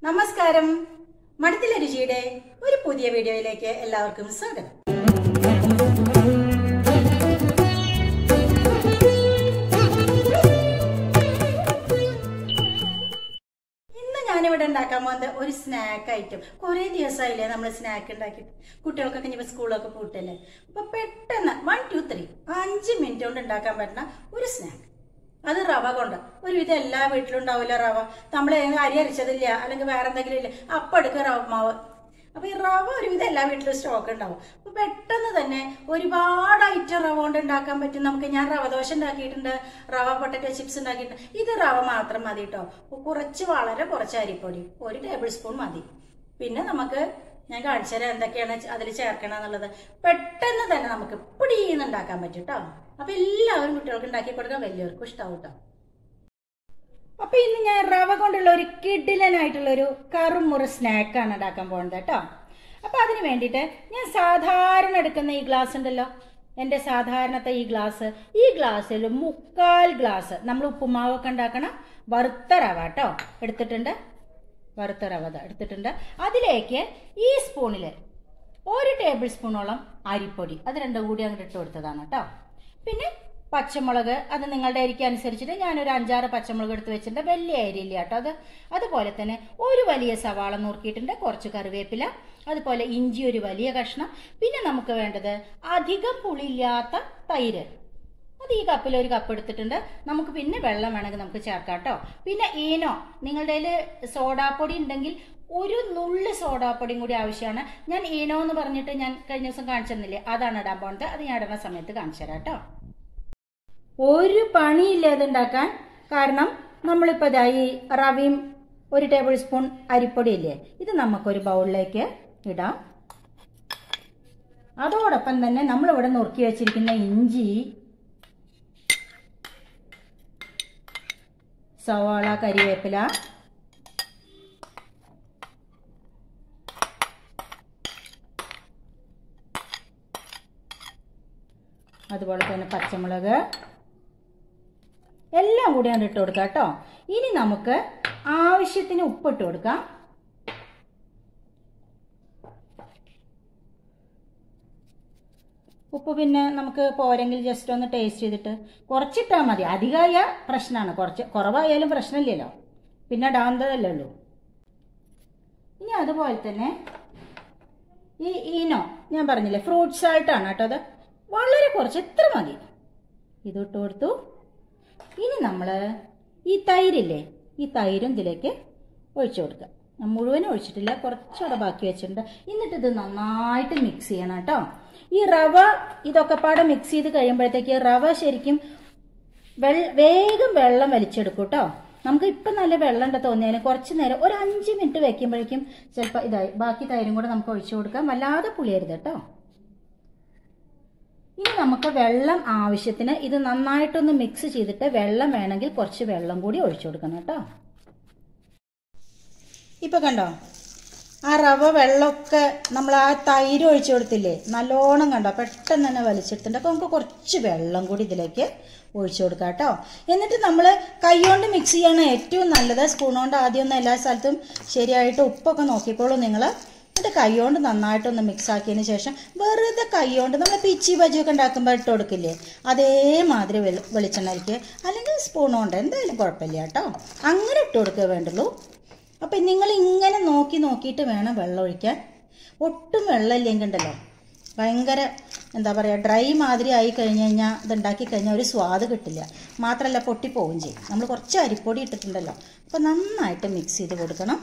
നമസ്കാരം മടത്തിലെ രുചിയുടെ ഒരു പുതിയ വീഡിയോയിലേക്ക് എല്ലാവർക്കും സ്വാഗതം ഇന്ന് ഞാനിവിടെ ഉണ്ടാക്കാൻ പോകുന്നത് ഒരു സ്നാക്ക് ഐറ്റം കുറേ ദിവസമായില്ലേ നമ്മൾ സ്നാക്ക് ഉണ്ടാക്കിയിട്ട് കുട്ടികൾക്കൊക്കെ ഇനിയിപ്പോൾ സ്കൂളൊക്കെ പൂട്ടല്ലേ അപ്പൊ പെട്ടെന്ന് വൺ ടു ത്രീ അഞ്ച് മിനിറ്റ് കൊണ്ട് ഉണ്ടാക്കാൻ പറ്റുന്ന ഒരു സ്നാക്ക് അത് റവ കൊണ്ട് ഒരുവിധം എല്ലാ വീട്ടിലും ഉണ്ടാവില്ല റവ നമ്മൾ അരി അരിച്ചതില്ല അല്ലെങ്കിൽ വേറെ എന്തെങ്കിലും ഇല്ല അപ്പം എടുക്കുക റവ മാവ് അപ്പൊ ഈ റവ ഒരുവിധം എല്ലാ വീട്ടിലും സ്റ്റോക്ക് ഉണ്ടാവും അപ്പൊ പെട്ടെന്ന് തന്നെ ഒരുപാട് ഐറ്റം റവ കൊണ്ട് ഉണ്ടാക്കാൻ പറ്റും നമുക്ക് ഞാൻ റവ ദോശ ഉണ്ടാക്കിയിട്ടുണ്ട് റവ പൊട്ടറ്റോ ചിപ്സ് ഉണ്ടാക്കിയിട്ടുണ്ട് ഇത് റവ മാത്രം മതി കേട്ടോ കുറച്ച് വളരെ കുറച്ച് അരിപ്പൊടി ഒരു ടേബിൾ സ്പൂൺ മതി പിന്നെ നമുക്ക് ഞാൻ കാണിച്ചു തരാം എന്തൊക്കെയാണ് അതിൽ ചേർക്കണം എന്നുള്ളത് പെട്ടെന്ന് തന്നെ നമുക്ക് പിടിയെന്ന് ഉണ്ടാക്കാൻ പറ്റും കേട്ടോ അപ്പൊ എല്ലാവരും കുട്ടികൾക്ക് ഉണ്ടാക്കി കൊടുക്കാൻ വലിയവർക്കും ഇഷ്ടാവും കേട്ടോ അപ്പൊ ഇന്ന് ഞാൻ റവ കൊണ്ടുള്ള ഒരു കിഡിലനായിട്ടുള്ള ഒരു കറുമുറ സ്നാക്കാണ് ഉണ്ടാക്കാൻ പോകുന്നത് കേട്ടോ അപ്പൊ അതിന് വേണ്ടിയിട്ട് ഞാൻ സാധാരണ എടുക്കുന്ന ഈ ഗ്ലാസ് ഉണ്ടല്ലോ എൻ്റെ സാധാരണത്തെ ഈ ഗ്ലാസ് ഈ ഗ്ലാസ്സിൽ മുക്കാൽ ഗ്ലാസ് നമ്മൾ ഉപ്പുമാവൊക്കെ ഉണ്ടാക്കണ വറുത്ത റവ കേട്ടോ എടുത്തിട്ടുണ്ട് വറുത്ത റവ ദാ എടുത്തിട്ടുണ്ട് അതിലേക്ക് ഈ സ്പൂണിൽ ഒരു ടേബിൾ സ്പൂണോളം അരിപ്പൊടി അത് രണ്ടും കൂടി അങ്ങോട്ട് ഇട്ട് കൊടുത്തതാണ് കേട്ടോ പിന്നെ പച്ചമുളക് അത് നിങ്ങളുടെ അരിക്ക് അനുസരിച്ചിട്ട് ഞാനൊരു അഞ്ചാറ് പച്ചമുളക് എടുത്ത് വെച്ചിട്ടുണ്ട് വലിയ അരിയില്ല കേട്ടോ അത് അതുപോലെ തന്നെ ഒരു വലിയ സവാള നുറുക്കിയിട്ടുണ്ട് കുറച്ച് കറിവേപ്പില അതുപോലെ ഇഞ്ചി ഒരു വലിയ കഷ്ണം പിന്നെ നമുക്ക് വേണ്ടത് അധികം പുളിയില്ലാത്ത തൈര് അത് ഈ കപ്പിൽ ഒരു കപ്പ് എടുത്തിട്ടുണ്ട് നമുക്ക് പിന്നെ വെള്ളം വേണമെങ്കിൽ നമുക്ക് ചേർക്കാം കേട്ടോ പിന്നെ ഈനോ നിങ്ങളുടെ കയ്യിൽ സോഡാപ്പൊടി ഉണ്ടെങ്കിൽ ഒരു നുള്ള് സോഡാപ്പൊടിയും കൂടി ആവശ്യമാണ് ഞാൻ ഈനോ എന്ന് പറഞ്ഞിട്ട് ഞാൻ കഴിഞ്ഞ ദിവസം കാണിച്ചു തന്നില്ലേ അതാണ് ഇടാൻ പോകുന്നത് അത് ഞാൻ ഇടുന്ന സമയത്ത് കാണിച്ചു തരാം കേട്ടോ ഒരു പണിയില്ല ഇത് ഉണ്ടാക്കാൻ കാരണം നമ്മളിപ്പോൾ ഇതാ ഈ റവയും ഒരു ടേബിൾ സ്പൂൺ അരിപ്പൊടി ഇല്ലേ ഇത് നമുക്കൊരു ബൗളിലേക്ക് ഇടാം അതോടൊപ്പം തന്നെ നമ്മളിവിടെ നുറുക്കി വെച്ചിരിക്കുന്ന ഇഞ്ചി സവാള കരിവേപ്പില അതുപോലെ തന്നെ പച്ചമുളക് എല്ലാം കൂടി ആണ് ഇട്ട് കൊടുക്കാം കേട്ടോ ഇനി നമുക്ക് ആവശ്യത്തിന് ഉപ്പിട്ട് കൊടുക്കാം ഉപ്പ് പിന്നെ നമുക്ക് പോരെങ്കിൽ ജസ്റ്റ് ഒന്ന് ടേസ്റ്റ് ചെയ്തിട്ട് കുറച്ചിട്ടാൽ മതി അധികമായ പ്രശ്നമാണ് കുറച്ച് കുറവായാലും പ്രശ്നമില്ലല്ലോ പിന്നെ ഇടാന്തതല്ലേ ഉള്ളൂ ഇനി അതുപോലെ തന്നെ ഈ ഈനോ ഞാൻ പറഞ്ഞില്ലേ ഫ്രൂട്ട് സാൾട്ടാണ് കേട്ടോ അത് വളരെ കുറച്ച് എത്ര മതി ഇതിട്ട് കൊടുത്തു ഇനി നമ്മൾ ഈ തൈരില്ലേ ഈ തൈരും ഇതിലേക്ക് ഒഴിച്ചു കൊടുക്കുക ഞാൻ മുഴുവനും ഒഴിച്ചിട്ടില്ല കുറച്ചുകൂടെ ബാക്കി വെച്ചിട്ടുണ്ട് എന്നിട്ട് ഇത് നന്നായിട്ട് മിക്സ് ചെയ്യണം കേട്ടോ ഈ റവ ഇതൊക്കെ പാടെ മിക്സ് ചെയ്ത് കഴിയുമ്പോഴത്തേക്ക് റവ ശരിക്കും വെള്ള വേഗം വെള്ളം വലിച്ചെടുക്കും കേട്ടോ നമുക്ക് ഇപ്പം നല്ല വെള്ളം ഉണ്ട് തോന്നിയാലും കുറച്ച് നേരം ഒരു അഞ്ച് മിനിറ്റ് വെക്കുമ്പോഴേക്കും ചിലപ്പോൾ ഇതായി ബാക്കി തൈരും കൂടെ നമുക്ക് ഒഴിച്ചു കൊടുക്കാം വല്ലാതെ പുളിയരുത് കേട്ടോ ഇനി നമുക്ക് വെള്ളം ആവശ്യത്തിന് ഇത് നന്നായിട്ടൊന്ന് മിക്സ് ചെയ്തിട്ട് വെള്ളം വേണമെങ്കിൽ കുറച്ച് വെള്ളം കൂടി ഒഴിച്ചു കൊടുക്കണം കേട്ടോ ഇപ്പൊ കണ്ടോ ആ റവ വെള്ളമൊക്കെ നമ്മൾ ആ തൈര് ഒഴിച്ചു കൊടുത്തില്ലേ നല്ലോണം കണ്ടോ പെട്ടെന്ന് തന്നെ വലിച്ചെടുത്തിട്ടുണ്ട് അപ്പോൾ നമുക്ക് കുറച്ച് വെള്ളം കൂടി ഇതിലേക്ക് ഒഴിച്ചു കൊടുക്കാം കേട്ടോ എന്നിട്ട് നമ്മൾ കൈകൊണ്ട് മിക്സ് ചെയ്യണം ഏറ്റവും നല്ലത് സ്പൂൺ കൊണ്ട് ആദ്യം ഒന്ന് എല്ലാ സ്ഥലത്തും ശരിയായിട്ട് ഉപ്പൊക്കെ നോക്കിക്കോളൂ നിങ്ങൾ എന്നിട്ട് കൈകൊണ്ട് നന്നായിട്ടൊന്ന് മിക്സ് ആക്കിയതിന് ശേഷം വെറുതെ കൈകൊണ്ട് നമ്മൾ പിച്ചി ബജിയൊക്കെ ഉണ്ടാക്കുമ്പോൾ ഇട്ട് കൊടുക്കില്ലേ അതേമാതിരി വെളി വെളിച്ചെണ്ണയ്ക്ക് അല്ലെങ്കിൽ സ്പൂൺ കൊണ്ട് എന്തായാലും കുഴപ്പമില്ല കേട്ടോ അങ്ങനെ ഇട്ട് കൊടുക്കുക വേണ്ടുള്ളൂ അപ്പം നിങ്ങൾ ഇങ്ങനെ നോക്കി നോക്കിയിട്ട് വേണം വെള്ളം ഒഴിക്കാൻ ഒട്ടും വെള്ളമില്ലെങ്കിൽ ഉണ്ടല്ലോ ഭയങ്കര എന്താ പറയുക ഡ്രൈ മാതിരി ആയി കഴിഞ്ഞ് കഴിഞ്ഞാൽ ഇതുണ്ടാക്കി കഴിഞ്ഞാൽ ഒരു സ്വാദ് കിട്ടില്ല മാത്രമല്ല പൊട്ടിപ്പോവും ചെയ്യും നമ്മൾ കുറച്ച് അരിപ്പൊടി ഇട്ടിട്ടുണ്ടല്ലോ അപ്പോൾ നന്നായിട്ട് മിക്സ് ചെയ്ത് കൊടുക്കണം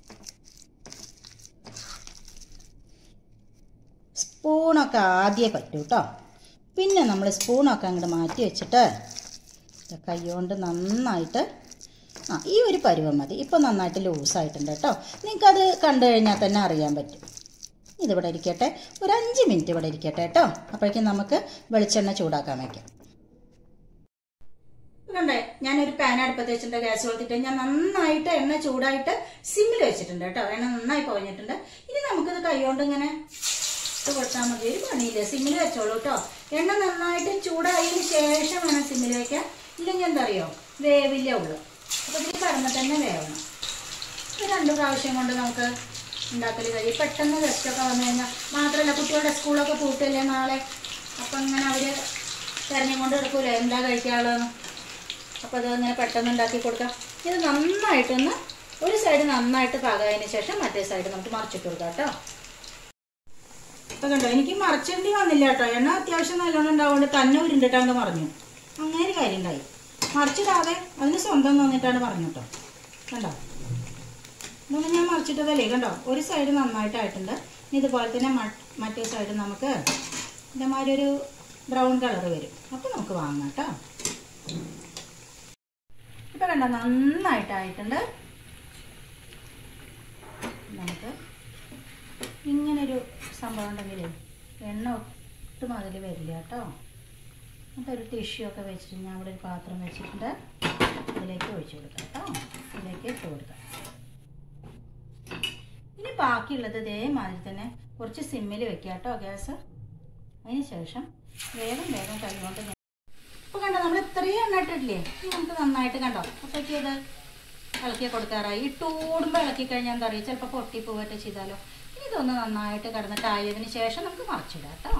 സ്പൂണൊക്കെ ആദ്യമേ പറ്റൂ കേട്ടോ പിന്നെ നമ്മൾ സ്പൂണൊക്കെ അങ്ങോട്ട് മാറ്റി വെച്ചിട്ട് കൈകൊണ്ട് നന്നായിട്ട് ആ ഈ ഒരു പരുവം മതി ഇപ്പോൾ നന്നായിട്ട് ലൂസായിട്ടുണ്ട് കേട്ടോ നിങ്ങൾക്കത് കണ്ടു കഴിഞ്ഞാൽ തന്നെ അറിയാൻ പറ്റും ഇതിവിടെ ഇരിക്കട്ടെ ഒരു അഞ്ച് മിനിറ്റ് ഇവിടെ ഇരിക്കട്ടെ കേട്ടോ അപ്പോഴേക്കും നമുക്ക് വെളിച്ചെണ്ണ ചൂടാക്കാൻ വയ്ക്കാം കണ്ടേ ഞാനൊരു പാൻ അടുപ്പത്ത് വെച്ചിട്ടുണ്ട് ഗ്യാസ് കൊടുത്തിട്ട് ഞാൻ നന്നായിട്ട് എണ്ണ ചൂടായിട്ട് സിമ്മിൽ വെച്ചിട്ടുണ്ട് കേട്ടോ എണ്ണ നന്നായി പോഞ്ഞിട്ടുണ്ട് ഇനി നമുക്കിത് കൈകൊണ്ട് ഇങ്ങനെ ഇട്ട് കൊടുത്താൽ മതി ഒരു പണിയില്ല സിമ്മിൽ വെച്ചോളൂ കേട്ടോ എണ്ണ നന്നായിട്ട് ചൂടായതിന് ശേഷം വേണം സിമ്മിൽ വെക്കാൻ ഇല്ലെങ്കിൽ എന്താ അറിയോ വേവില്ല ഉള്ളു അപ്പോൾ ഇതിൽ കടന്ന് തന്നെ വേവണം ഒരു രണ്ട് പ്രാവശ്യം കൊണ്ട് നമുക്ക് ഉണ്ടാക്കൽ കഴിയും പെട്ടെന്ന് ഗസ്റ്റൊക്കെ വന്നു കഴിഞ്ഞാൽ മാത്രമല്ല കുട്ടികളുടെ സ്കൂളൊക്കെ പൂട്ടല്ലേ നാളെ അപ്പം ഇങ്ങനെ അവർ തിരഞ്ഞുകൊണ്ട് എടുക്കൂലേ എന്താ കഴിക്കാനുള്ളതെന്ന് അപ്പോൾ അത് ഇങ്ങനെ പെട്ടെന്ന് ഉണ്ടാക്കി കൊടുക്കാം ഇത് നന്നായിട്ടൊന്ന് ഒരു സൈഡ് നന്നായിട്ട് പാകായതിന് ശേഷം മറ്റേ സൈഡ് നമുക്ക് മറിച്ചിട്ട് കൊടുക്കാം കേട്ടോ ഇപ്പം കണ്ടോ എനിക്ക് മറിച്ചേണ്ടി വന്നില്ല കേട്ടോ എണ്ണ അത്യാവശ്യം നല്ലോണം ഉണ്ടാവുകൊണ്ട് തന്നെ ഉരുണ്ടിട്ടാണ്ട് മറിഞ്ഞു അങ്ങനെ ഒരു കാര്യം ഉണ്ടായി മറിച്ചിടാതെ അതിന് സ്വന്തം തോന്നിയിട്ടാണ് പറഞ്ഞു കേട്ടോ കണ്ടോ ഇതൊന്നും ഞാൻ മറിച്ചിട്ടതല്ലേ കണ്ടോ ഒരു സൈഡ് നന്നായിട്ടായിട്ടുണ്ട് ഇനി ഇതുപോലെ തന്നെ മ- മറ്റേ സൈഡ് നമുക്ക് ഇതേമാതിരി ഒരു ബ്രൗൺ കളർ വരും അപ്പോൾ നമുക്ക് വാങ്ങാം കേട്ടോ ഇപ്പം കണ്ടോ നന്നായിട്ടായിട്ടുണ്ട് നമുക്ക് ഇങ്ങനൊരു സംഭവം ഉണ്ടെങ്കിൽ എണ്ണ ഒട്ടും അതിൽ വരില്ല കേട്ടോ എന്നിട്ട് ഒരു ടിഷ്യൂ ഒക്കെ വെച്ചിട്ട് ഞാൻ അവിടെ ഒരു പാത്രം വെച്ചിട്ടുണ്ട് ഇതിലേക്ക് ഒഴിച്ചു കൊടുക്കാം കേട്ടോ ഇതിലേക്ക് ഇട്ട് കൊടുക്കാം ഇനി ബാക്കിയുള്ളത് ഇതേമാതിരി തന്നെ കുറച്ച് സിമ്മിൽ വെക്കുക കേട്ടോ ഗ്യാസ് അതിന് ശേഷം വേഗം വേഗം കൈകൊണ്ട് ഞാൻ ഇപ്പോൾ കണ്ടോ നമ്മൾ ഇത്രയും എണ്ണ ഇട്ടിട്ടില്ലേ ഇനി നമുക്ക് നന്നായിട്ട് കണ്ടോ അപ്പോഴേക്കും ഇത് ഇളക്കി കൊടുക്കാറായി ഇട്ടൂടുമ്പോൾ ഇളക്കി കഴിഞ്ഞാൽ എന്താ പറയുക ചിലപ്പോൾ പൊട്ടി പോവട്ടെ ചെയ്താലോ ഇനി ഇതൊന്ന് നന്നായിട്ട് കിടന്നിട്ടായതിന് ശേഷം നമുക്ക് മറിച്ചിടാം കേട്ടോ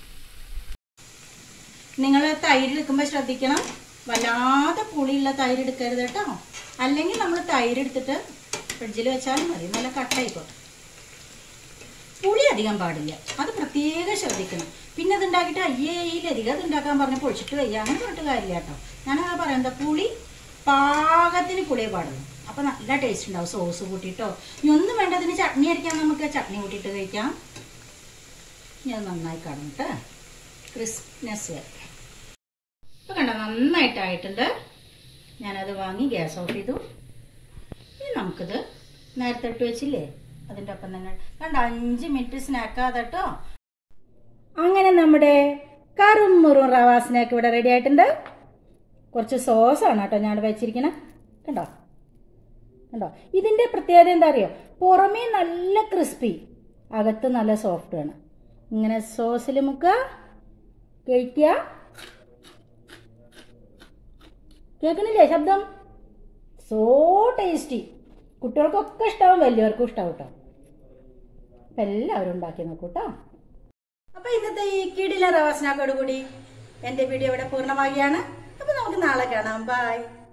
നിങ്ങൾ തൈര് എടുക്കുമ്പോൾ ശ്രദ്ധിക്കണം വല്ലാതെ പുളിയുള്ള തൈര് എടുക്കരുത് കേട്ടോ അല്ലെങ്കിൽ നമ്മൾ തൈര് എടുത്തിട്ട് ഫ്രിഡ്ജിൽ വെച്ചാലും മതി നല്ല കട്ടായിക്കോട്ടെ പുളി അധികം പാടില്ല അത് പ്രത്യേകം ശ്രദ്ധിക്കണം പിന്നെ അത് ഉണ്ടാക്കിയിട്ട് അയ്യേ ഇതിലധികം അത് ഉണ്ടാക്കാൻ പറഞ്ഞ് പൊളിച്ചിട്ട് വയ്യ അങ്ങനെ പറഞ്ഞിട്ട് കാര്യമില്ല കേട്ടോ ഞാനങ്ങനെ പറയുന്നത് പുളി പാകത്തിന് പുളിയെ പാടുള്ളൂ അപ്പോൾ നല്ല ടേസ്റ്റ് ഉണ്ടാവും സോസ് കൂട്ടിയിട്ടോ ഇനി ഒന്നും വേണ്ട അതിന് ചട്നി അരിക്കാൻ നമുക്ക് ചട്നി കൂട്ടിയിട്ട് കഴിക്കാം ഞാൻ നന്നായി കാണും ക്രിസ്പ്നെസ് വരെ ഇപ്പം കണ്ടോ നന്നായിട്ടായിട്ടുണ്ട് ഞാനത് വാങ്ങി ഗ്യാസ് ഓഫ് ചെയ്തു ഇനി നമുക്കിത് നേരത്തെ ഇട്ട് വെച്ചില്ലേ അതിൻ്റെ ഒപ്പം തന്നെ കണ്ടോ അഞ്ച് മിനിറ്റ് സ്നാക്കാതെ കേട്ടോ അങ്ങനെ നമ്മുടെ കറുമുറും റവ സ്നാക്ക് ഇവിടെ റെഡി ആയിട്ടുണ്ട് കുറച്ച് സോസാണ് കേട്ടോ ഞാൻ വെച്ചിരിക്കുന്നത് കണ്ടോ കണ്ടോ ഇതിൻ്റെ പ്രത്യേകത എന്താ അറിയോ പുറമേ നല്ല ക്രിസ്പി അകത്ത് നല്ല സോഫ്റ്റ് ആണ് ഇങ്ങനെ സോസിൽ മുക്കുക കഴിക്കുക കേൾക്കണില്ലേ ശബ്ദം സോ ടേസ്റ്റി കുട്ടികൾക്കൊക്കെ ഇഷ്ടാവും വലിയവർക്കും ഇഷ്ടാവും കേട്ടോ അപ്പം എല്ലാവരും ഉണ്ടാക്കി നോക്കൂ കേട്ടോ അപ്പം ഇന്നത്തെ ഈ കിടില റവാസ്നാക്കോട് കൂടി എൻ്റെ വീഡിയോ ഇവിടെ പൂർണ്ണമാകുകയാണ് അപ്പം നമുക്ക് നാളെ കാണാം ബൈ